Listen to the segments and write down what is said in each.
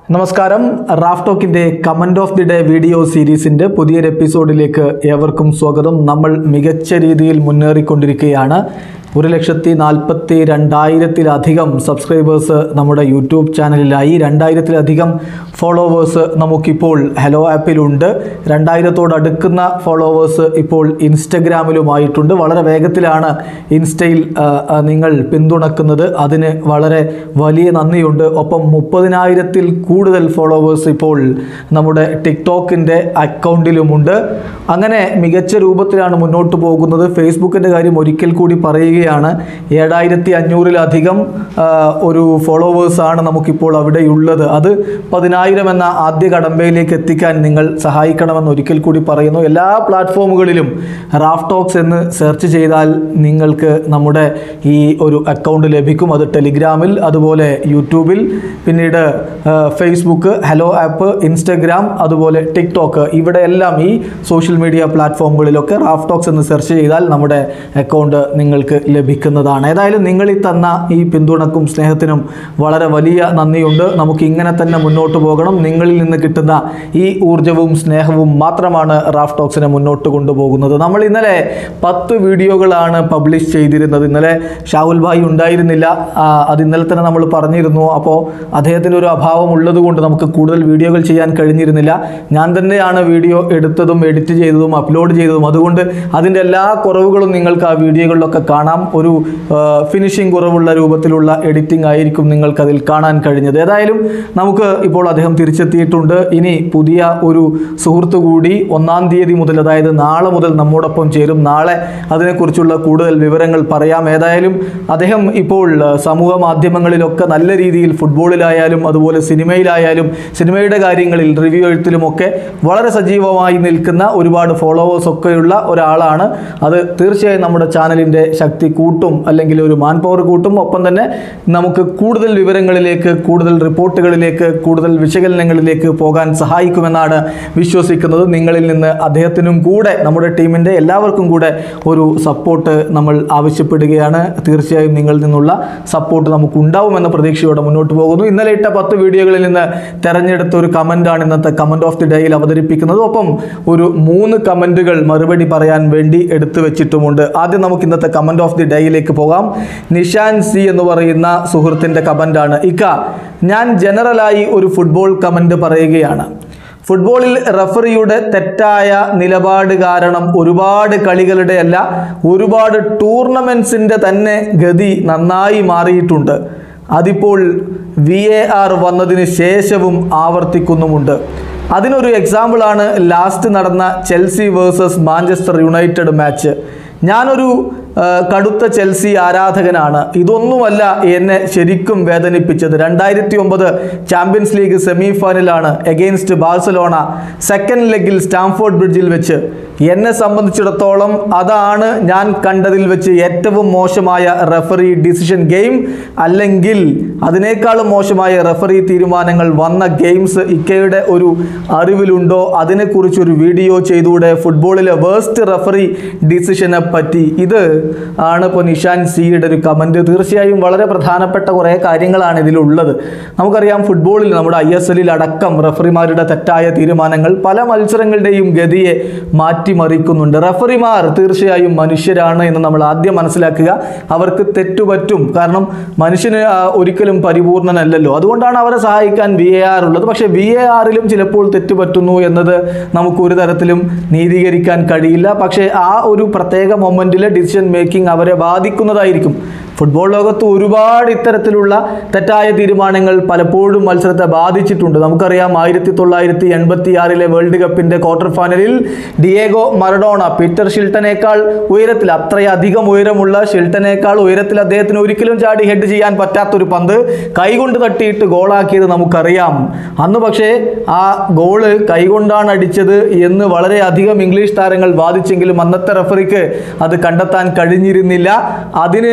നമസ്കാരം റാഫ് ടോക്കിന്റെ comment of the day video സീരീസിന്റെ പുതിയൊരു എപ്പിസോഡിലേക്ക് ഏവർക്കും സ്വാഗതം നമ്മൾ മികച്ച രീതിയിൽ മുന്നേറിക്കൊണ്ടിരിക്കുകയാണ് ഒരു ലക്ഷത്തി നാൽപ്പത്തി രണ്ടായിരത്തിലധികം സബ്സ്ക്രൈബേഴ്സ് നമ്മുടെ യൂട്യൂബ് ചാനലിലായി രണ്ടായിരത്തിലധികം ഫോളോവേഴ്സ് നമുക്കിപ്പോൾ ഹലോ ആപ്പിലുണ്ട് രണ്ടായിരത്തോട് അടുക്കുന്ന ഫോളോവേഴ്സ് ഇപ്പോൾ ഇൻസ്റ്റഗ്രാമിലുമായിട്ടുണ്ട് വളരെ വേഗത്തിലാണ് ഇൻസ്റ്റയിൽ ആ, ആ, നിങ്ങൾ പിന്തുണക്കുന്നത് അതിന് വളരെ വലിയ നന്ദിയുണ്ട് ഒപ്പം മുപ്പതിനായിരത്തിൽ കൂടുതൽ ഫോളോവേഴ്സ് ഇപ്പോൾ നമ്മുടെ ടിക്ടോക്കിൻ്റെ അക്കൗണ്ടിലുമുണ്ട് അങ്ങനെ മികച്ച രൂപത്തിലാണ് മുന്നോട്ട് പോകുന്നത് ഫേസ്ബുക്കിൻ്റെ കാര്യം ഒരിക്കൽ കൂടി പറയുകയാണ് ഏഴായിരത്തി അഞ്ഞൂറിലധികം ആ, ഒരു ഫോളോവേഴ്സാണ് നമുക്കിപ്പോൾ അവിടെയുള്ളത് അത് പതിനായിരം എന്ന ആദ്യ കടമ്പയിലേക്ക് എത്തിക്കാൻ നിങ്ങൾ സഹായിക്കണമെന്ന് ഒരിക്കൽ കൂടി പറയുന്നു എല്ലാ പ്ലാറ്റ്ഫോമുകളിലും റാഫ് ടോക്സ് എന്ന് സെർച്ച് ചെയ്താൽ നിങ്ങൾക്ക് നമ്മുടെ ഈ ഒരു അക്കൗണ്ട് ലഭിക്കും അത് ടെലിഗ്രാമിൽ അതുപോലെ യൂട്യൂബിൽ പിന്നീട് ആ, ഫേസ്ബുക്ക് ഹലോ ആപ്പ് ഇൻസ്റ്റഗ്രാം അതുപോലെ ടിക്ടോക്ക് ഇവിടെ എല്ലാം ഈ സോഷ്യൽ മീഡിയ പ്ലാറ്റ്ഫോമുകളിലൊക്കെ റാഫ് ടോക്സ് എന്ന് സെർച്ച് ചെയ്താൽ നമ്മുടെ അക്കൗണ്ട് നിങ്ങൾക്ക് ലഭിക്കുന്നതാണ് ഏതായാലും നിങ്ങൾ ഈ തന്ന ഈ പിന്തുണക്കും സ്നേഹത്തിനും വളരെ വലിയ നന്ദിയുണ്ട് നമുക്ക് ഇങ്ങനെ തന്നെ മുന്നോട്ട് പോകണം നിങ്ങളിൽ നിന്ന് കിട്ടുന്ന ഈ ഊർജവും സ്നേഹവും മാത്രമാണ് റാഫ് ടോക്സിനെ മുന്നോട്ട് കൊണ്ടുപോകുന്നത് നമ്മൾ ഇന്നലെ പത്ത് വീഡിയോകളാണ് പബ്ലിഷ് ചെയ്തിരുന്നത് ഇന്നലെ ഷാഹുൽ ഭായി ഉണ്ടായിരുന്നില്ല ആ, അത് ഇന്നലെ തന്നെ നമ്മൾ പറഞ്ഞിരുന്നു അപ്പോൾ അദ്ദേഹത്തിൻ്റെ ഒരു അഭാവം ഉള്ളത് കൊണ്ട് നമുക്ക് കൂടുതൽ വീഡിയോകൾ ചെയ്യാൻ കഴിഞ്ഞിരുന്നില്ല ഞാൻ തന്നെയാണ് വീഡിയോ എടുത്തതും എഡിറ്റ് ചെയ്തതും അപ്ലോഡ് ചെയ്തതും അതുകൊണ്ട് അതിൻ്റെ എല്ലാ കുറവുകളും നിങ്ങൾക്ക് ആ വീഡിയോകളിലൊക്കെ കാണാം ഒരു ഫിനിഷിംഗ് കുറവുള്ള രൂപത്തിലുള്ള എഡിറ്റിംഗ് ആയിരിക്കും നിങ്ങൾക്ക് അതിൽ കാണാൻ കഴിഞ്ഞത് ഏതായാലും നമുക്ക് ഇപ്പോൾ അദ്ദേഹം തിരിച്ചെത്തിയിട്ടുണ്ട് ഇനി പുതിയ ഒരു സുഹൃത്തു കൂടി ഒന്നാം തീയതി മുതൽ അതായത് നാളെ മുതൽ നമ്മോടൊപ്പം ചേരും നാളെ അതിനെക്കുറിച്ചുള്ള കൂടുതൽ വിവരങ്ങൾ പറയാം ഏതായാലും അദ്ദേഹം ഇപ്പോൾ ആ, സമൂഹ മാധ്യമങ്ങളിലൊക്കെ നല്ല രീതിയിൽ ഫുട്ബോളിലായാലും അതുപോലെ സിനിമയിലായാലും സിനിമയുടെ കാര്യങ്ങളിൽ റിവ്യൂ എഴുത്തിലുമൊക്കെ വളരെ സജീവമായി നിൽക്കുന്ന ഒരുപാട് ഫോളോവേഴ്സ് ഒക്കെയുള്ള ഒരാളാണ് അത് തീർച്ചയായും നമ്മുടെ ചാനലിൻ്റെ ശക്തി കൂട്ടും അല്ലെങ്കിൽ ഒരു മാൻ പവർ കൂട്ടും ഒപ്പം തന്നെ നമുക്ക് കൂടുതൽ വിവരങ്ങളിലേക്ക് കൂടുതൽ റിപ്പോർട്ടുകളിലേക്ക് കൂടുതൽ വിശകലനങ്ങളിലേക്ക് പോകാൻ സഹായിക്കുമെന്നാണ് വിശ്വസിക്കുന്നത് നിങ്ങളിൽ നിന്ന് അദ്ദേഹത്തിനും കൂടെ നമ്മുടെ ടീമിൻ്റെ എല്ലാവർക്കും കൂടെ ഒരു സപ്പോർട്ട് നമ്മൾ ആവശ്യപ്പെടുകയാണ് തീർച്ചയായും നിങ്ങളിൽ നിന്നുള്ള സപ്പോർട്ട് നമുക്ക് ഉണ്ടാവുമെന്ന പ്രതീക്ഷയോടെ മുന്നോട്ട് പോകുന്നു ഇന്നലെ ഇട്ട പത്ത് വീഡിയോകളിൽ നിന്ന് തെരഞ്ഞെടുത്ത ഒരു കമൻ്റാണ് ഇന്നത്തെ കമൻറ്റ് ഓഫ് ദി ഡേയിൽ അവതരിപ്പിക്കുന്നത് ഒപ്പം ഒരു മൂന്ന് കമൻറ്റുകൾ മറുപടി പറയാൻ വേണ്ടി എടുത്തു വെച്ചിട്ടുമുണ്ട് ആദ്യം നമുക്ക് ഇന്നത്തെ കമൻറ്റ് ഓഫ് ദി ഡേയിലേക്ക് പോകാം നിഷാൻ സി എന്ന് പറയുന്ന സുഹൃത്തിൻ്റെ കമൻ്റാണ് ഇക്ക ഞാൻ ജനറലായി ഒരു ഫുട്ബോൾ കമൻറ്റ് പറയുകയാണ് ഫുട്ബോളിൽ റഫറിയുടെ തെറ്റായ നിലപാട് കാരണം ഒരുപാട് കളികളുടെ അല്ല ഒരുപാട് ടൂർണമെൻറ്റ്സിൻ്റെ തന്നെ ഗതി നന്നായി മാറിയിട്ടുണ്ട് അതിപ്പോൾ വി എ ആർ വന്നതിന് ശേഷവും ആവർത്തിക്കുന്നുമുണ്ട് അതിനൊരു എക്സാമ്പിളാണ് ലാസ്റ്റ് നടന്ന Chelsea versus Manchester United match ഞാനൊരു ആ, കടുത്ത ചെൽസി ആരാധകനാണ് ഇതൊന്നുമല്ല എന്നെ ശരിക്കും വേദനിപ്പിച്ചത് രണ്ടായിരത്തി ഒമ്പത് ചാമ്പ്യൻസ് ലീഗ് സെമി ഫൈനലാണ് എഗെയിൻസ്റ്റ് ബാഴ്സലോണ സെക്കൻഡ് ലെഗിൽ സ്റ്റാംഫോർഡ് ബ്രിഡ്ജിൽ വെച്ച് എന്നെ സംബന്ധിച്ചിടത്തോളം അതാണ് ഞാൻ കണ്ടതിൽ വെച്ച് ഏറ്റവും മോശമായ റെഫറി ഡിസിഷൻ ഗെയിം അല്ലെങ്കിൽ അതിനേക്കാളും മോശമായ റെഫറി തീരുമാനങ്ങൾ വന്ന ഗെയിംസ് ഇക്കയുടെ ഒരു അറിവിലുണ്ടോ അതിനെക്കുറിച്ച് ഒരു വീഡിയോ ചെയ്തുകൂടെ ഫുട്ബോളിലെ വേസ്റ്റ് റെഫറി ഡിസിഷനെ പറ്റി ഇത് ആണ് ഇപ്പോൾ നിഷാൻ സിയുടെ ഒരു കമൻറ്റ് തീർച്ചയായും വളരെ പ്രധാനപ്പെട്ട കുറേ കാര്യങ്ങളാണ് ഇതിലുള്ളത് നമുക്കറിയാം ഫുട്ബോളിൽ നമ്മുടെ ഐ എസ് എല്ലിൽ അടക്കം റെഫറിമാരുടെ തെറ്റായ തീരുമാനങ്ങൾ പല മത്സരങ്ങളുടെയും ഗതിയെ മാറ്റിമറിക്കുന്നുണ്ട് റെഫറിമാർ തീർച്ചയായും മനുഷ്യരാണ് എന്ന് നമ്മൾ ആദ്യം മനസ്സിലാക്കുക അവർക്ക് തെറ്റുപറ്റും കാരണം മനുഷ്യന് ആ, ഒരിക്കലും പരിപൂർണനല്ലല്ലോ അതുകൊണ്ടാണ് അവരെ സഹായിക്കാൻ വി എ ആർ ഉള്ളത് പക്ഷേ വി എ ആറിലും ചിലപ്പോൾ തെറ്റുപറ്റുന്നു എന്നത് നമുക്ക് ഒരു തരത്തിലും നീതീകരിക്കാൻ കഴിയില്ല പക്ഷേ ആ ഒരു പ്രത്യേക മൊമെൻറ്റിലെ ഡിസിഷൻ മേക്കിംഗ് അവരെ ബാധിക്കുന്നതായിരിക്കും ഫുട്ബോൾ ലോകത്ത് ഒരുപാട് ഇത്തരത്തിലുള്ള തെറ്റായ തീരുമാനങ്ങൾ പലപ്പോഴും മത്സരത്തെ ബാധിച്ചിട്ടുണ്ട് നമുക്കറിയാം ആയിരത്തി തൊള്ളായിരത്തി എൺപത്തി ആറിലെ വേൾഡ് കപ്പിന്റെ ക്വാർട്ടർ ഫൈനലിൽ ഡിയേഗോ മറഡോണ പീറ്റർ ഷിൽട്ടനേക്കാൾ ഉയരത്തിൽ അത്രയധികം ഉയരമുള്ള ഷിൽട്ടനേക്കാൾ ഉയരത്തിൽ അദ്ദേഹത്തിന് ഒരിക്കലും ചാടി ഹെഡ് ചെയ്യാൻ പറ്റാത്തൊരു പന്ത് കൈകൊണ്ട് തട്ടിയിട്ട് ഗോളാക്കിയത് നമുക്കറിയാം അന്ന് പക്ഷേ ആ ഗോള് കൈകൊണ്ടാണ് അടിച്ചത് എന്ന് വളരെയധികം ഇംഗ്ലീഷ് താരങ്ങൾ വാദിച്ചെങ്കിലും അന്നത്തെ റെഫറിക്ക് അത് കണ്ടെത്താൻ കഴിഞ്ഞിരുന്നില്ല അതിന് ആ,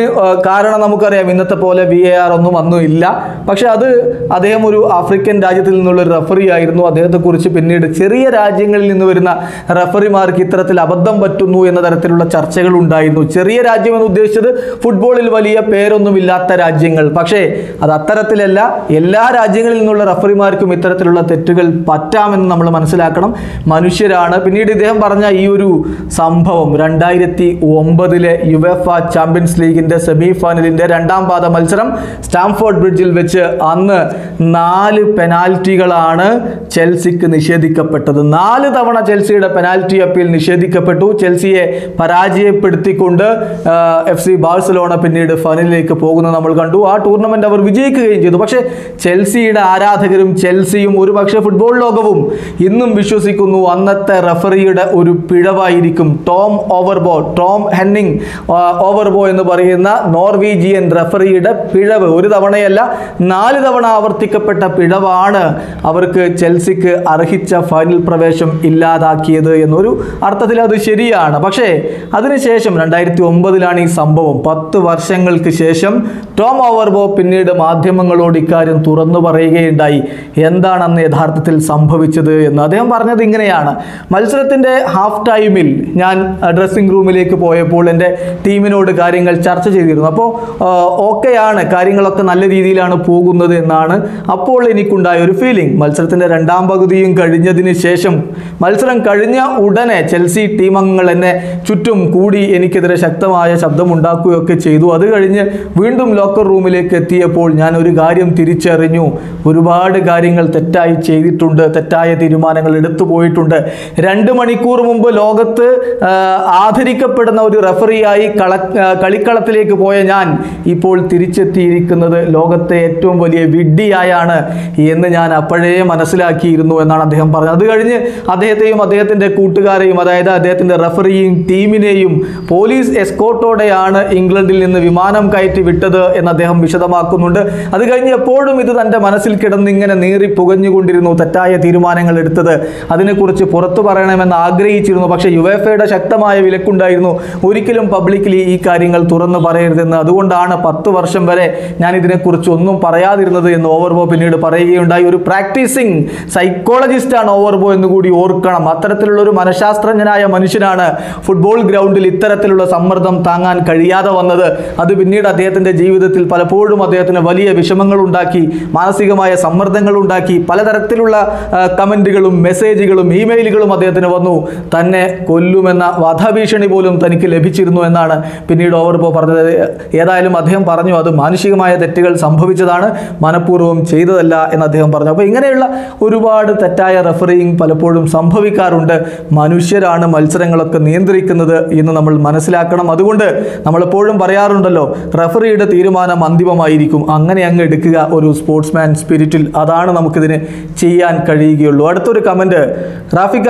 കാരണം നമുക്കറിയാം ഇന്നത്തെ പോലെ വി എ ആർ ഒന്നും അന്നും ഇല്ല പക്ഷെ അത് അദ്ദേഹം ഒരു ആഫ്രിക്കൻ രാജ്യത്തിൽ നിന്നുള്ള ഒരു റഫറി ആയിരുന്നു അദ്ദേഹത്തെക്കുറിച്ച് പിന്നീട് ചെറിയ രാജ്യങ്ങളിൽ നിന്ന് വരുന്ന റഫറിമാർക്ക് ഇത്തരത്തിൽ അബദ്ധം പറ്റുന്നു എന്ന തരത്തിലുള്ള ചർച്ചകൾ ഉണ്ടായിരുന്നു ചെറിയ രാജ്യം എന്ന് ഉദ്ദേശിച്ചത് ഫുട്ബോളിൽ വലിയ പേരൊന്നുമില്ലാത്ത രാജ്യങ്ങൾ പക്ഷേ അത് അത്തരത്തിലല്ല എല്ലാ രാജ്യങ്ങളിൽ നിന്നുള്ള റഫറിമാർക്കും ഇത്തരത്തിലുള്ള തെറ്റുകൾ പറ്റാമെന്ന് നമ്മൾ മനസ്സിലാക്കണം മനുഷ്യരാണ് പിന്നീട് ഇദ്ദേഹം പറഞ്ഞ ഈ ഒരു സംഭവം രണ്ടായിരത്തി ഒമ്പതിലെ യുവേഫ ചാമ്പ്യൻസ് ലീഗിന്റെ സെമി ഫൈനലിന്റെ രണ്ടാം പാദ മത്സരം സ്റ്റാംഫോർഡ് ബ്രിഡ്ജിൽ വെച്ച് അന്ന് നാല് പെനാൽറ്റികളാണ് ചെൽസിക്ക് നിഷേധിക്കപ്പെട്ടത് നാല് തവണ ചെൽസിയുടെ പെനാൽറ്റി അപ്പീൽ നിഷേധിക്കപ്പെട്ടു ചെൽസിയെ പരാജയപ്പെടുത്തിക്കൊണ്ട് എഫ് സി ബാഴ്സലോണ പിന്നീട് ഫൈനലിലേക്ക് പോകുന്നത് നമ്മൾ കണ്ടു ആ ടൂർണമെന്റ് അവർ വിജയിക്കുകയും ചെയ്തു പക്ഷേ ചെൽസിയുടെ ആരാധകരും ചെൽസിയും ഒരുപക്ഷെ ഫുട്ബോൾ ലോകവും ഇന്നും വിശ്വസിക്കുന്നു അന്നത്തെ റഫറിയുടെ ഒരു പിഴവായിരിക്കും ടോം ഓവർബോ ടോം ഹെന്നിങ് ആ, ഓവർബോ എന്ന് പറയുന്ന നോർവീജിയൻ റഫറിയുടെ പിഴവ് ഒരു തവണയല്ല നാല് തവണ ആവർത്തിക്കപ്പെട്ട പിഴവാണ് അവർക്ക് ചെൽസിക്ക് അർഹിച്ച ഫൈനൽ പ്രവേശം ഇല്ലാതാക്കിയത് എന്നൊരു അർത്ഥത്തിൽ അത് ശരിയാണ് പക്ഷേ അതിനുശേഷം രണ്ടായിരത്തി ഒമ്പതിലാണ് ഈ സംഭവം പത്ത് വർഷങ്ങൾക്ക് ശേഷം ടോം ഓവർബോ പിന്നീട് മാധ്യമങ്ങളോട് ഇക്കാര്യം തുറന്നു പറയുകയുണ്ടായി എന്താണ് അന്ന് യഥാർത്ഥത്തിൽ സംഭവിച്ചത് എന്ന് അദ്ദേഹം പറഞ്ഞത് ഇങ്ങനെയാണ് മത്സരത്തിൻ്റെ ഹാഫ് ടൈമിൽ ഞാൻ ഡ്രസ്സിംഗ് റൂമിലേക്ക് പോയപ്പോൾ എൻ്റെ ടീമിനോട് കാര്യങ്ങൾ ചർച്ച ചെയ്തിരുന്നു അപ്പോൾ ഓക്കെയാണ് കാര്യങ്ങളൊക്കെ നല്ല രീതിയിലാണ് പോകുന്നത് എന്നാണ് അപ്പോൾ എനിക്കുണ്ടായ ഒരു ഫീലിംഗ് മത്സരത്തിൻ്റെ രണ്ടാം പകുതിയും കഴിഞ്ഞതിന് ശേഷം മത്സരം കഴിഞ്ഞ ഉടനെ ചെൽസി ടീം അംഗങ്ങൾ എന്നെ ചുറ്റും കൂടി എനിക്കെതിരെ ശക്തമായ ശബ്ദം ഉണ്ടാക്കുകയൊക്കെ ചെയ്തു അത് കഴിഞ്ഞ് വീണ്ടും ലോക്കർ റൂമിലേക്ക് എത്തിയപ്പോൾ ഞാൻ ഒരു കാര്യം തിരിച്ചറിഞ്ഞു ഒരുപാട് കാര്യങ്ങൾ തെറ്റായി ചെയ്തിട്ടുണ്ട് തെറ്റായ തീരുമാനങ്ങൾ എടുത്തു പോയിട്ടുണ്ട് രണ്ട് മണിക്കൂർ മുമ്പ് ലോകത്ത് ആ, ആദരിക്കപ്പെടുന്ന ഒരു റഫറിയായി കള ആ, കളിക്കളത്തിലേക്ക് പോയ ഞാൻ ഇപ്പോൾ തിരിച്ചെത്തിയിരിക്കുന്നത് ലോകത്തെ ഏറ്റവും വലിയ വിഡ്ഢിയായാണ് എന്ന് ഞാൻ അപ്പോഴേ മനസ്സിലാക്കിയിരുന്നു എന്നാണ് അദ്ദേഹം പറഞ്ഞത് അത് കഴിഞ്ഞ് അദ്ദേഹത്തെയും അദ്ദേഹത്തിൻ്റെ കൂട്ടുകാരെയും അതായത് അദ്ദേഹത്തിൻ്റെ റഫറിയും ടീമിനെയും പോലീസ് എസ്കോട്ടോടെയാണ് ഇംഗ്ലണ്ടിൽ നിന്ന് വിമാനം കയറ്റി വിട്ടത് എന്ന് അദ്ദേഹം വിശദമാക്കുന്നുണ്ട് അത് കഴിഞ്ഞ് എപ്പോഴും ഇത് തൻ്റെ മനസ്സിൽ കിടന്ന് ഇങ്ങനെ നീറി പുകഞ്ഞുകൊണ്ടിരുന്നു തെറ്റായ തീരുമാനങ്ങൾ എടുത്തത് അതിനെക്കുറിച്ച് പുറത്തു പറയണമെന്ന് ആഗ്രഹിച്ചിരുന്നു പക്ഷേ യുവേഫയുടെ ശക്തമായ വിലക്കുണ്ടായിരുന്നു ഒരിക്കലും പബ്ലിക്കലി ഈ കാര്യങ്ങൾ തുറന്നു പറയരുതെന്ന് അതുകൊണ്ടാണ് പത്ത് വർഷം വരെ ഞാൻ ഇതിനെക്കുറിച്ച് ഒന്നും പറയാതിരുന്നത് എന്ന് ഓവർബോ പിന്നീട് പറയുകയുണ്ടായി ഒരു പ്രാക്ടീസിങ് സൈക്കോളജിസ്റ്റാണ് ഓവർബോ എന്ന് കൂടി ഓർക്കണം അത്തരത്തിലുള്ള ഒരു മനഃശാസ്ത്രജ്ഞനായ മനുഷ്യനാണ് ഫുട്ബോൾ ഗ്രൗണ്ടിൽ ഇത്തരത്തിലുള്ള സമ്മർദ്ദം താങ്ങാൻ കഴിയാതെ വന്നത് അത് പിന്നീട് അദ്ദേഹത്തിൻ്റെ ജീവിതത്തിൽ പലപ്പോഴും അദ്ദേഹത്തിന് വലിയ വിഷമങ്ങൾ ഉണ്ടാക്കി മാനസികമായ സമ്മർദ്ദങ്ങൾ ഉണ്ടാക്കി പലതരത്തിലുള്ള ആ, കമൻറ്റുകളും മെസ്സേജുകളും ഇമെയിലുകളും അദ്ദേഹത്തിന് വന്നു തന്നെ കൊല്ലുമെന്ന വധഭീഷണി പോലും തനിക്ക് ലഭിച്ചിരുന്നു എന്നാണ് പിന്നീട് ഓവർബോ പറഞ്ഞത് ഏതായാലും അദ്ദേഹം പറഞ്ഞു അത് മാനുഷികമായ തെറ്റുകൾ സംഭവിച്ചതാണ് മനഃപൂർവ്വം ചെയ്തതല്ല എന്ന് അദ്ദേഹം പറഞ്ഞു അപ്പോൾ ഇങ്ങനെയുള്ള ഒരുപാട് തെറ്റായ റഫറിങ് പലപ്പോഴും സംഭവിക്കാറുണ്ട് മനുഷ്യരാണ് മത്സരങ്ങളൊക്കെ നിയന്ത്രിക്കുന്നത് എന്ന് നമ്മൾ മനസ്സിലാക്കണം അതുകൊണ്ട് നമ്മളെപ്പോഴും പറയാറുണ്ടല്ലോ റഫറിയുടെ തീരുമാനം അന്തിമമായിരിക്കും അങ്ങനെ അങ്ങ് എടുക്കുക ഒരു സ്പോർട്സ്മാൻ സ്പിരിറ്റിൽ അതാണ് നമുക്കിതിന് ചെയ്യാൻ കഴിയുകയുള്ളൂ അടുത്തൊരു കമൻറ്റ് റാഫിക്ക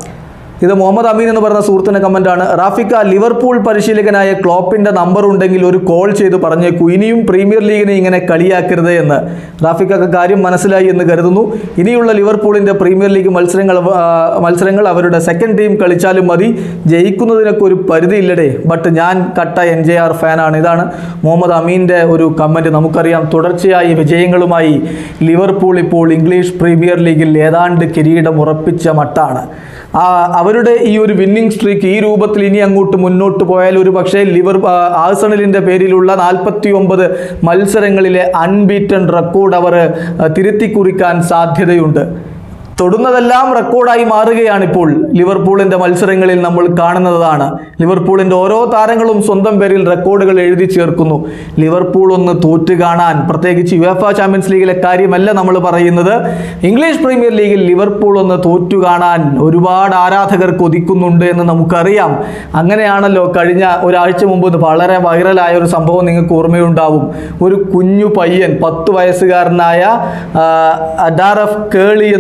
ഇത് മുഹമ്മദ് അമീൻ എന്ന് പറയുന്ന സുഹൃത്തിൻ്റെ കമൻ്റാണ് റാഫിക്ക ലിവർപൂൾ പരിശീലകനായ ക്ലോപ്പിൻ്റെ നമ്പർ ഉണ്ടെങ്കിൽ ഒരു കോൾ ചെയ്ത് പറഞ്ഞേക്കൂ ഇനിയും പ്രീമിയർ ലീഗിനെ ഇങ്ങനെ കളിയാക്കരുത് എന്ന് റാഫിക്കൊക്കെ കാര്യം മനസ്സിലായി എന്ന് കരുതുന്നു ഇനിയുള്ള ലിവർപൂളിൻ്റെ പ്രീമിയർ ലീഗ് മത്സരങ്ങൾ ആ, മത്സരങ്ങൾ അവരുടെ സെക്കൻഡ് ടീം കളിച്ചാലും മതി ജയിക്കുന്നതിനൊക്കെ ഒരു പരിധിയില്ലടേ ബട്ട് ഞാൻ കട്ട എൻ ജെ ആർ ഫാനാണ് ഇതാണ് മുഹമ്മദ് അമീൻ്റെ ഒരു കമൻറ്റ് നമുക്കറിയാം തുടർച്ചയായി വിജയങ്ങളുമായി ലിവർപൂൾ ഇപ്പോൾ ഇംഗ്ലീഷ് പ്രീമിയർ ലീഗിൽ ഏതാണ്ട് കിരീടം ഉറപ്പിച്ച മട്ടാണ് ആ, അവരുടെ ഈ ഒരു വിന്നിംഗ് സ്ട്രീക്ക് ഈ രൂപത്തിൽ ഇനി അങ്ങോട്ട് മുന്നോട്ട് പോയാൽ ഒരു പക്ഷേ ലിവർ ആ, ആഴ്സണലിൻ്റെ പേരിലുള്ള നാൽപ്പത്തി ഒമ്പത് മത്സരങ്ങളിലെ അൺബീറ്റൺ റെക്കോർഡ് അവർ ആ, തിരുത്തി കുറിക്കാൻ സാധ്യതയുണ്ട് തൊടുന്നതെല്ലാം റെക്കോർഡായി മാറുകയാണ് ഇപ്പോൾ ലിവർപൂളിന്റെ മത്സരങ്ങളിൽ നമ്മൾ കാണുന്നതാണ് ലിവർപൂളിന്റെ ഓരോ താരങ്ങളും സ്വന്തം പേരിൽ റെക്കോർഡുകൾ എഴുതി ചേർക്കുന്നു ലിവർപൂൾ ഒന്ന് തോറ്റു കാണാൻ പ്രത്യേകിച്ച് യുഎഫ ചാമ്പ്യൻസ് ലീഗിലെ കാര്യമല്ല നമ്മൾ പറയുന്നത് ഇംഗ്ലീഷ് പ്രീമിയർ ലീഗിൽ ലിവർപൂൾ ഒന്ന് തോറ്റു കാണാൻ ഒരുപാട് ആരാധകർ കൊതിക്കുന്നുണ്ട് എന്ന് നമുക്കറിയാം അങ്ങനെയാണല്ലോ കഴിഞ്ഞ ഒരാഴ്ച മുമ്പ് ഇത് വളരെ വൈറലായ ഒരു സംഭവം നിങ്ങൾക്ക് ഓർമ്മയുണ്ടാവും ഒരു കുഞ്ഞു പയ്യൻ പത്ത് വയസ്സുകാരനായ ആ, അഡാറഫ് കേളി എന്ന് പറയുന്ന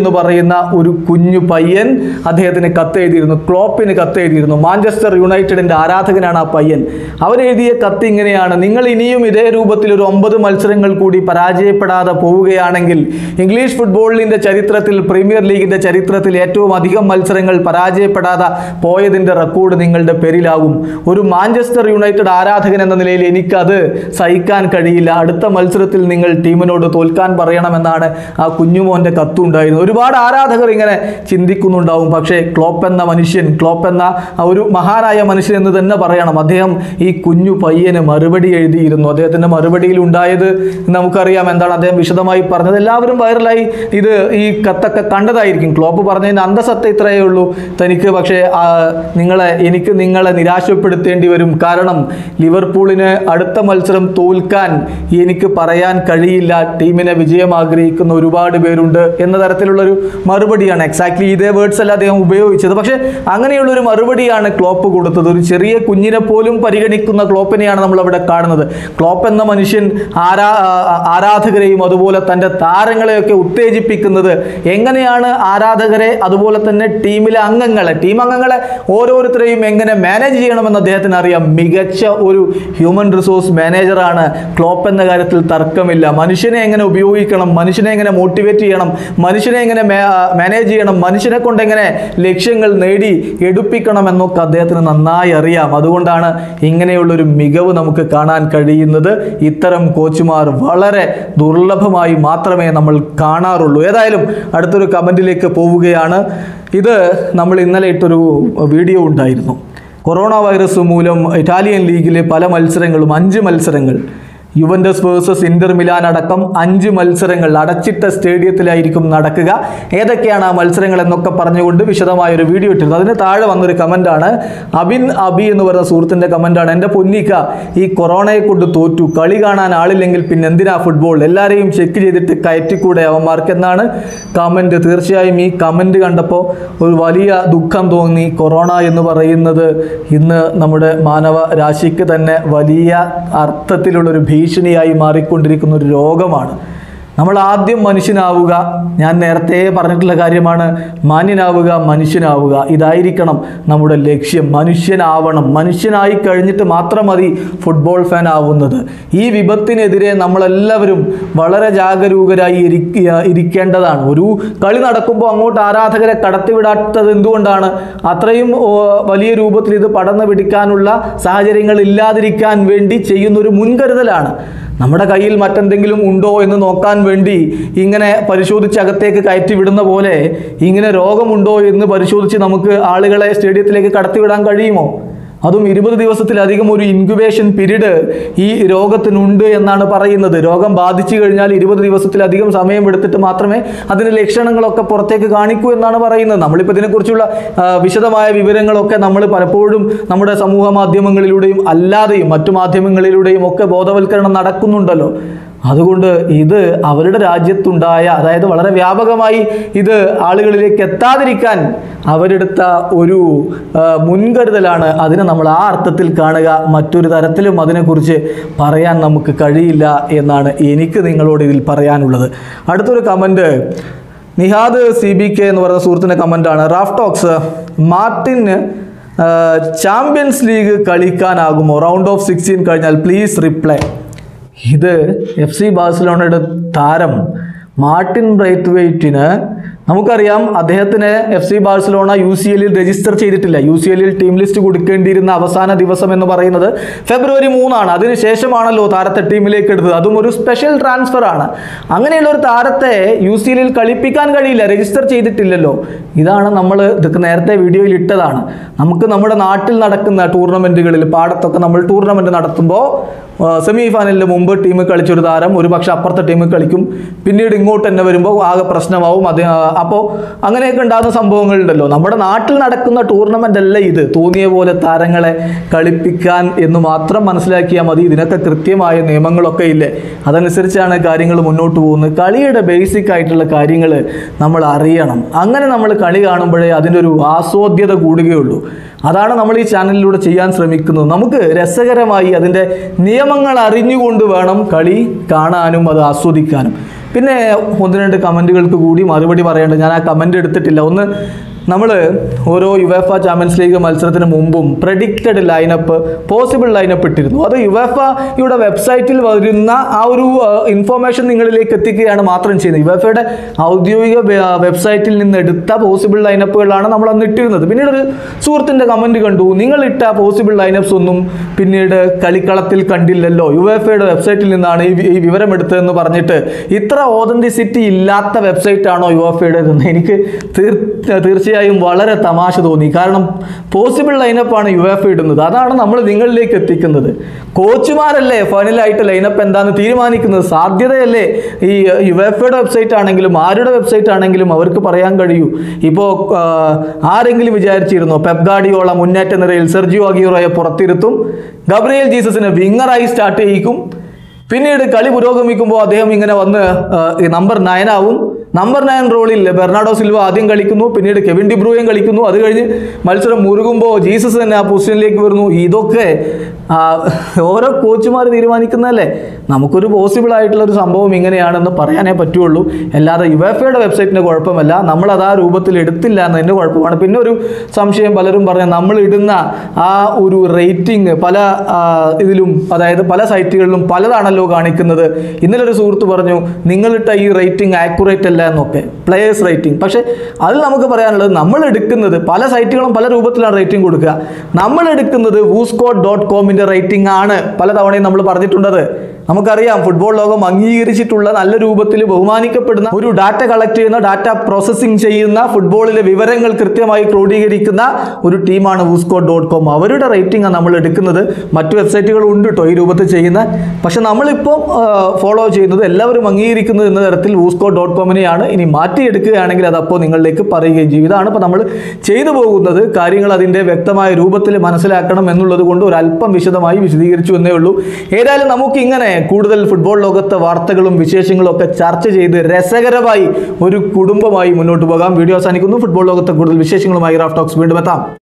പറയുന്ന ഒരു കുഞ്ഞു പയ്യൻ അദ്ദേഹത്തിന് കത്ത് എഴുതിയിരുന്നു ക്ലോപ്പിന് കത്ത് എഴുതിയിരുന്നു മാഞ്ചസ്റ്റർ യുണൈറ്റഡിന്റെ ആരാധകനാണ് ആ പയ്യൻ അവൻ എഴുതിയ കത്ത് ഇങ്ങനെയാണ് നിങ്ങൾ ഇനിയും ഇതേ രൂപത്തിൽ ഒരു ഒമ്പത് മത്സരങ്ങൾ കൂടി പരാജയപ്പെടാതെ പോവുകയാണെങ്കിൽ ഇംഗ്ലീഷ് ഫുട്ബോളിന്റെ ചരിത്രത്തിൽ പ്രീമിയർ ലീഗിന്റെ ചരിത്രത്തിൽ ഏറ്റവും അധികം മത്സരങ്ങൾ പരാജയപ്പെടാതെ പോയതിന്റെ റെക്കോർഡ് നിങ്ങളുടെ പേരിലാകും ഒരു മാഞ്ചസ്റ്റർ യുണൈറ്റഡ് ആരാധകൻ എന്ന നിലയിൽ എനിക്കത് സഹിക്കാൻ കഴിയില്ല അടുത്ത മത്സരത്തിൽ നിങ്ങൾ ടീമിനോട് തോൽക്കാൻ പറയണമെന്നാണ് ആ കുഞ്ഞുമോന്റെ കത്തുണ്ടായിരുന്നത് ഒരുപാട് ആരാധകർ ഇങ്ങനെ ചിന്തിക്കുന്നുണ്ടാവും പക്ഷേ ക്ലോപ്പ് എന്ന മനുഷ്യൻ ക്ലോപ്പ് എന്ന ആ ഒരു മഹാനായ മനുഷ്യൻ എന്ന് തന്നെ പറയണം അദ്ദേഹം ഈ കുഞ്ഞു പയ്യന് മറുപടി എഴുതിയിരുന്നു അദ്ദേഹത്തിന്റെ മറുപടിയിൽ ഉണ്ടായത് നമുക്കറിയാം എന്താണ് അദ്ദേഹം വിശദമായി പറഞ്ഞത് എല്ലാവരും വൈറലായി ഇത് ഈ കത്തൊക്കെ കണ്ടതായിരിക്കും ക്ലോപ്പ് പറഞ്ഞതിന് അന്തസത്ത ഇത്രയേ ഉള്ളൂ തനിക്ക് പക്ഷേ ആ, നിങ്ങളെ എനിക്ക് നിങ്ങളെ നിരാശപ്പെടുത്തേണ്ടി വരും കാരണം ലിവർപൂളിന് അടുത്ത മത്സരം തോൽക്കാൻ എനിക്ക് പറയാൻ കഴിയില്ല ടീമിനെ വിജയം ആഗ്രഹിക്കുന്ന ഒരുപാട് പേരുണ്ട് എന്ന തരത്തിലുള്ളൊരു മറുപടിയാണ് എക്സാക്ട്ലി ഇതേ വേർഡ്സ് അല്ല അദ്ദേഹം ഉപയോഗിച്ചത് പക്ഷേ അങ്ങനെയുള്ളൊരു മറുപടിയാണ് ക്ലോപ്പ് കൊടുത്തത് ഒരു ചെറിയ കുഞ്ഞിനെ പോലും പരിഗണിക്കുന്ന ക്ലോപ്പിനെയാണ് നമ്മൾ അവിടെ കാണുന്നത് ക്ലോപ്പ് എന്ന മനുഷ്യൻ ആരാ ആ- ആരാധകരെയും അതുപോലെ തൻ്റെ താരങ്ങളെയൊക്കെ ഉത്തേജിപ്പിക്കുന്നത് എങ്ങനെയാണ് ആരാധകരെ അതുപോലെ തന്നെ ടീമിലെ അംഗങ്ങളെ ടീം അംഗങ്ങളെ ഓരോരുത്തരെയും എങ്ങനെ മാനേജ് ചെയ്യണമെന്ന് അദ്ദേഹത്തിന് അറിയാം മികച്ച ഒരു ഹ്യൂമൻ റിസോഴ്സ് മാനേജറാണ് ക്ലോപ്പ് എന്ന കാര്യത്തിൽ തർക്കമില്ല മനുഷ്യനെ എങ്ങനെ ഉപയോഗിക്കണം മനുഷ്യനെ എങ്ങനെ മോട്ടിവേറ്റ് ചെയ്യണം മനുഷ്യനെ എങ്ങനെ മാനേജ് ചെയ്യണം മനുഷ്യനെ കൊണ്ട് എങ്ങനെ ലക്ഷ്യങ്ങൾ നേടി എടുപ്പിക്കണം എന്നൊക്കെ അദ്ദേഹത്തിന് നന്നായി അറിയാം അതുകൊണ്ടാണ് ഇങ്ങനെയുള്ളൊരു മികവ് നമുക്ക് കാണാൻ കഴിയുന്നത് ഇത്തരം കോച്ചുമാർ വളരെ ദുർലഭമായി മാത്രമേ നമ്മൾ കാണാറുള്ളൂ ഏതായാലും അടുത്തൊരു കമൻറ്റിലേക്ക് പോവുകയാണ് ഇത് നമ്മൾ ഇന്നലെ ഇട്ടൊരു വീഡിയോ ഉണ്ടായിരുന്നു കൊറോണ വൈറസ് മൂലം ഇറ്റാലിയൻ ലീഗിലെ പല മത്സരങ്ങളും അഞ്ച് മത്സരങ്ങൾ യുവൻഡസ് വേഴ്സസ് ഇന്റർ മിലാൻ അടക്കം അഞ്ച് മത്സരങ്ങൾ അടച്ചിട്ട സ്റ്റേഡിയത്തിലായിരിക്കും നടക്കുക ഏതൊക്കെയാണ് ആ മത്സരങ്ങൾ എന്നൊക്കെ പറഞ്ഞുകൊണ്ട് വിശദമായ ഒരു വീഡിയോ ഇട്ടിരുന്നു അതിന് താഴെ വന്നൊരു കമൻ്റാണ് അബിൻ അബി എന്ന് പറയുന്ന സുഹൃത്തിൻ്റെ കമൻ്റാണ് എൻ്റെ പൊന്നിക്ക ഈ കൊറോണയെ കൊണ്ട് തോറ്റു കളി കാണാൻ ആളില്ലെങ്കിൽ പിന്നെ എന്തിനാ ഫുട്ബോൾ എല്ലാവരെയും ചെക്ക് ചെയ്തിട്ട് കയറ്റിക്കൂടെ അവന്മാർക്ക് എന്നാണ് കമൻറ്റ് തീർച്ചയായും ഈ കമൻറ്റ് കണ്ടപ്പോൾ ഒരു വലിയ ദുഃഖം തോന്നി കൊറോണ എന്ന് പറയുന്നത് ഇന്ന് നമ്മുടെ മാനവ രാശിക്ക് തന്നെ വലിയ അർത്ഥത്തിലുള്ളൊരു ഭീഷണിയായി മാറിക്കൊണ്ടിരിക്കുന്ന ഒരു രോഗമാണ് നമ്മൾ ആദ്യം മനുഷ്യനാവുക ഞാൻ നേരത്തെ പറഞ്ഞിട്ടുള്ള കാര്യമാണ് മാന്യനാവുക മനുഷ്യനാവുക ഇതായിരിക്കണം നമ്മുടെ ലക്ഷ്യം മനുഷ്യനാവണം മനുഷ്യനായി കഴിഞ്ഞിട്ട് മാത്രം മതി ഫുട്ബോൾ ഫാൻ ആവുന്നത് ഈ വിപത്തിനെതിരെ നമ്മളെല്ലാവരും വളരെ ജാഗരൂകരായി ഇരിക്കുക ഇരിക്കേണ്ടതാണ് ഒരു കളി നടക്കുമ്പോൾ അങ്ങോട്ട് ആരാധകരെ കടത്തിവിടാത്തത് എന്തുകൊണ്ടാണ് അത്രയും ഓ, വലിയ രൂപത്തിൽ ഇത് പടർന്നു പിടിക്കാനുള്ള സാഹചര്യങ്ങൾ ഇല്ലാതിരിക്കാൻ വേണ്ടി ചെയ്യുന്ന ഒരു മുൻകരുതലാണ് നമ്മുടെ കയ്യിൽ മറ്റെന്തെങ്കിലും ഉണ്ടോ എന്ന് നോക്കാൻ വേണ്ടി ഇങ്ങനെ പരിശോധിച്ച് അകത്തേക്ക് കയറ്റി വിടുന്ന പോലെ ഇങ്ങനെ രോഗമുണ്ടോ എന്ന് പരിശോധിച്ച് നമുക്ക് ആളുകളെ സ്റ്റേഡിയത്തിലേക്ക് കടത്തിവിടാൻ കഴിയുമോ അതും ഇരുപത് ദിവസത്തിലധികം ഒരു ഇൻക്യുബേഷൻ പീരീഡ് ഈ രോഗത്തിനുണ്ട് എന്നാണ് പറയുന്നത് രോഗം ബാധിച്ചു കഴിഞ്ഞാൽ ഇരുപത് ദിവസത്തിലധികം സമയം എടുത്തിട്ട് മാത്രമേ അതിൻ്റെ ലക്ഷണങ്ങളൊക്കെ പുറത്തേക്ക് കാണിക്കൂ എന്നാണ് പറയുന്നത് നമ്മളിപ്പോൾ ഇതിനെക്കുറിച്ചുള്ള ആ, വിശദമായ വിവരങ്ങളൊക്കെ നമ്മൾ പലപ്പോഴും നമ്മുടെ സമൂഹ മാധ്യമങ്ങളിലൂടെയും അല്ലാതെയും മറ്റു മാധ്യമങ്ങളിലൂടെയും ഒക്കെ ബോധവൽക്കരണം നടക്കുന്നുണ്ടല്ലോ അതുകൊണ്ട് ഇത് അവരുടെ രാജ്യത്തുണ്ടായ അതായത് വളരെ വ്യാപകമായി ഇത് ആളുകളിലേക്ക് എത്താതിരിക്കാൻ അവരെടുത്ത ഒരു ആ, മുൻകരുതലാണ് അതിനെ നമ്മൾ ആ അർത്ഥത്തിൽ കാണുക മറ്റൊരു തരത്തിലും അതിനെക്കുറിച്ച് പറയാൻ നമുക്ക് കഴിയില്ല എന്നാണ് എനിക്ക് നിങ്ങളോട് ഇതിൽ പറയാനുള്ളത് അടുത്തൊരു comment Nihad C B K എന്ന് പറയുന്ന സുഹൃത്തിൻ്റെ കമൻറ്റാണ് റാഫ് ടോക്സ് മാർട്ടിന് ആ, ചാമ്പ്യൻസ് ലീഗ് കളിക്കാനാകുമോ റൗണ്ട് ഓഫ് സിക്സ്റ്റീൻ കഴിഞ്ഞാൽ പ്ലീസ് റിപ്ലൈ ഇത് എഫ് സി ബാഴ്സലോണയുടെ താരം മാർട്ടിൻ ബ്രൈറ്റ് വെയ്റ്റിന് നമുക്കറിയാം അദ്ദേഹത്തിന് F C Barcelona U C എല്ലിൽ രജിസ്റ്റർ ചെയ്തിട്ടില്ല യു സി എല്ലിൽ ടീം ലിസ്റ്റ് കൊടുക്കേണ്ടിയിരുന്ന അവസാന ദിവസം എന്ന് പറയുന്നത് ഫെബ്രുവരി മൂന്നാണ് അതിനുശേഷമാണല്ലോ താരത്തെ ടീമിലേക്ക് എടുത്തത് അതും ഒരു സ്പെഷ്യൽ ട്രാൻസ്ഫർ ആണ് അങ്ങനെയുള്ള ഒരു താരത്തെ യു സി എല്ലിൽ കളിപ്പിക്കാൻ കഴിയില്ല രജിസ്റ്റർ ചെയ്തിട്ടില്ലല്ലോ ഇതാണ് നമ്മൾ ഇതൊക്കെ നേരത്തെ വീഡിയോയിൽ ഇട്ടതാണ് നമുക്ക് നമ്മുടെ നാട്ടിൽ നടക്കുന്ന ടൂർണമെൻറ്റുകളിൽ പാടത്തൊക്കെ നമ്മൾ ടൂർണമെൻറ്റ് നടത്തുമ്പോൾ സെമി ഫൈനലിന് മുമ്പ് ടീം കളിച്ചൊരു താരം ഒരു പക്ഷെ അപ്പുറത്തെ ടീം കളിക്കും പിന്നീട് ഇങ്ങോട്ട് തന്നെ വരുമ്പോൾ ആകെ പ്രശ്നമാവും അത് അപ്പോൾ അങ്ങനെയൊക്കെ ഉണ്ടാകുന്ന സംഭവങ്ങളുണ്ടല്ലോ നമ്മുടെ നാട്ടിൽ നടക്കുന്ന ടൂർണമെൻ്റ് അല്ല ഇത് തോന്നിയ പോലെ താരങ്ങളെ കളിപ്പിക്കാൻ എന്ന് മാത്രം മനസ്സിലാക്കിയാൽ മതി ഇതിനൊക്കെ കൃത്യമായ നിയമങ്ങളൊക്കെ ഇല്ലേ അതനുസരിച്ചാണ് കാര്യങ്ങൾ മുന്നോട്ട് പോകുന്നത് കളിയുടെ ബേസിക് ആയിട്ടുള്ള കാര്യങ്ങൾ നമ്മൾ അറിയണം അങ്ങനെ നമ്മൾ കളി കാണുമ്പോഴേ അതിൻ്റെ ഒരു ആസ്വാദ്യത കൂടുകയുള്ളൂ അതാണ് നമ്മൾ ഈ ചാനലിലൂടെ ചെയ്യാൻ ശ്രമിക്കുന്നത് നമുക്ക് രസകരമായി അതിൻ്റെ നിയമങ്ങൾ അറിഞ്ഞുകൊണ്ട് വേണം കളി കാണാനും അത് ആസ്വദിക്കാനും പിന്നെ ഒന്ന് രണ്ട് കമൻറ്റുകൾക്ക് കൂടി മറുപടി പറയേണ്ടത് ഞാൻ ആ കമൻറ്റ് എടുത്തിട്ടില്ല ഒന്ന് നമ്മൾ ഓരോ യുവേഫ ചാമ്പ്യൻസ് ലീഗ് മത്സരത്തിന് മുമ്പും പ്രഡിക്റ്റഡ് ലൈനപ്പ് പോസിബിൾ ലൈനപ്പ് ഇട്ടിരുന്നു അത് യുവേഫയുടെ വെബ്സൈറ്റിൽ വരുന്ന ആ ഒരു ഇൻഫോർമേഷൻ നിങ്ങളിലേക്ക് എത്തിക്കുകയാണ് മാത്രം ചെയ്യുന്നത് യുവേഫയുടെ ഔദ്യോഗിക വെ- വെബ്സൈറ്റിൽ നിന്ന് എടുത്ത പോസിബിൾ ലൈനപ്പുകളാണ് നമ്മൾ അന്ന് ഇട്ടിരുന്നത് പിന്നീട് ഒരു സുഹൃത്തിൻ്റെ കമൻറ്റ് കണ്ടു നിങ്ങൾ ഇട്ട പോസിബിൾ ലൈനപ്സ് ഒന്നും പിന്നീട് കളിക്കളത്തിൽ കണ്ടില്ലല്ലോ യുവേഫയുടെ വെബ്സൈറ്റിൽ നിന്നാണ് ഈ വി- ഈ വിവരം എടുത്തതെന്ന് പറഞ്ഞിട്ട് ഇത്ര ഓതന്റിസിറ്റി ഇല്ലാത്ത വെബ്സൈറ്റ് ആണോ യുവേഫയുടേതെന്ന് എനിക്ക് തീർ- തീർച്ചയായും വളരെ തമാശ തോന്നി കാരണം പോസിബിൾ ലൈനപ്പാണ് യുവേഫ ഇടുന്നത് അതാണ് നമ്മൾ നിങ്ങളിലേക്ക് എത്തിക്കുന്നത് കോച്ചുമാരല്ലേ ഫൈനലായിട്ട് ലൈനപ്പ് എന്താന്ന് തീരുമാനിക്കുന്നത് സാധ്യതയല്ലേ ഈ യുവേഫയുടെ വെബ്സൈറ്റ് ആണെങ്കിലും ആരുടെ വെബ്സൈറ്റ് ആണെങ്കിലും അവർക്ക് പറയാൻ കഴിയൂ ഇപ്പോൾ ആരെങ്കിലും വിചാരിച്ചിരുന്നോ പെപ് ഗാഡിയോള മുന്നേറ്റ നിരയിൽ സെർജിയോ അഗിയോറയെ പുറത്തിരുത്തും ഗബ്രിയേൽ ജീസസിനെ വിങ്ങറായി സ്റ്റാർട്ട് ചെയ്യിക്കും പിന്നീട് കളി പുരോഗമിക്കുമ്പോൾ അദ്ദേഹം ഇങ്ങനെ വന്ന് ആ, ഈ നമ്പർ നയൻ ആവും നമ്പർ നയൻ റോളിൽ ബെർണാഡോ സിൽവ ആദ്യം കളിക്കുന്നു പിന്നീട് കെവിൻ ഡിബ്രൂയും കളിക്കുന്നു അത് കഴിഞ്ഞ് മത്സരം മുറുകുമ്പോൾ ജീസസ് തന്നെ ആ പൊസിഷനിലേക്ക് വരുന്നു ഇതൊക്കെ ആ, ഓരോ കോച്ചുമാർ തീരുമാനിക്കുന്നതല്ലേ നമുക്കൊരു പോസിബിൾ ആയിട്ടുള്ള ഒരു സംഭവം ഇങ്ങനെയാണെന്ന് പറയാനേ പറ്റുള്ളൂ അല്ലാതെ യുവേഫയുടെ വെബ്സൈറ്റിൻ്റെ കുഴപ്പമല്ല നമ്മളത് ആ രൂപത്തിൽ എടുത്തില്ല എന്നതിൻ്റെ കുഴപ്പമാണ് പിന്നെ ഒരു സംശയം പലരും പറഞ്ഞ നമ്മൾ ഇടുന്ന ആ ഒരു റേറ്റിംഗ് പല ആ, ഇതിലും അതായത് പല സൈറ്റുകളിലും പലതാണല്ലോ കാണിക്കുന്നത് ഇന്നലെ ഒരു സുഹൃത്ത് പറഞ്ഞു നിങ്ങളിട്ട ഈ റേറ്റിംഗ് ആക്യുറേറ്റ് അല്ല എന്നൊക്കെ പ്ലേയേഴ്സ് റേറ്റിംഗ് പക്ഷേ അതിൽ നമുക്ക് പറയാനുള്ളത് നമ്മൾ എടുക്കുന്നത് പല സൈറ്റുകളും പല രൂപത്തിലാണ് റേറ്റിംഗ് കൊടുക്കുക നമ്മൾ എടുക്കുന്നത് വൂസ്കോ ഡോട്ട് കോമിൻ്റെ റേറ്റിംഗ് ആണ് പല തവണയും നമ്മൾ പറഞ്ഞിട്ടുണ്ടത് നമുക്കറിയാം ഫുട്ബോൾ ലോകം അംഗീകരിച്ചിട്ടുള്ള നല്ല രൂപത്തിൽ ബഹുമാനിക്കപ്പെടുന്ന ഒരു ഡാറ്റ കളക്ട് ചെയ്യുന്ന ഡാറ്റ പ്രോസസ്സിംഗ് ചെയ്യുന്ന ഫുട്ബോളിലെ വിവരങ്ങൾ കൃത്യമായി ക്രോഡീകരിക്കുന്ന ഒരു ടീമാണ് വൂസ്കോ ഡോട്ട് കോം അവരുടെ റേറ്റിംഗ് നമ്മൾ എടുക്കുന്നത് മറ്റു വെബ്സൈറ്റുകളും ഉണ്ട് കേട്ടോ ഈ രൂപത്തിൽ ചെയ്യുന്ന പക്ഷെ നമ്മളിപ്പോൾ ഫോളോ ചെയ്യുന്നത് എല്ലാവരും അംഗീകരിക്കുന്നത് എന്ന തരത്തിൽ വൂസ്കോ ഡോട്ട് കോമിനെയാണ് ഇനി മാറ്റിയെടുക്കുകയാണെങ്കിൽ അത് അപ്പോൾ നിങ്ങളിലേക്ക് പറയുകയും ചെയ്യും ഇതാണ് ഇപ്പോൾ നമ്മൾ ചെയ്തു പോകുന്നത് കാര്യങ്ങൾ അതിൻ്റെ വ്യക്തമായ രൂപത്തിൽ മനസ്സിലാക്കണം എന്നുള്ളത് കൊണ്ട് ഒരു അല്പം വിശദമായി വിശദീകരിച്ചു എന്നേ ഉള്ളൂ ഏതായാലും നമുക്ക് ഇങ്ങനെ കൂടുതൽ ഫുട്ബോൾ ലോകത്തെ വാർത്തകളും വിശേഷങ്ങളും ഒക്കെ ചർച്ച ചെയ്ത് രസകരമായി ഒരു കുടുംബമായി മുന്നോട്ട് പോകാം വീഡിയോ അവസാനിക്കുന്നു ഫുട്ബോൾ ലോകത്തെ കൂടുതൽ വിശേഷങ്ങളുമായി റാഫ് ടോക്സ് വീണ്ടും എത്താം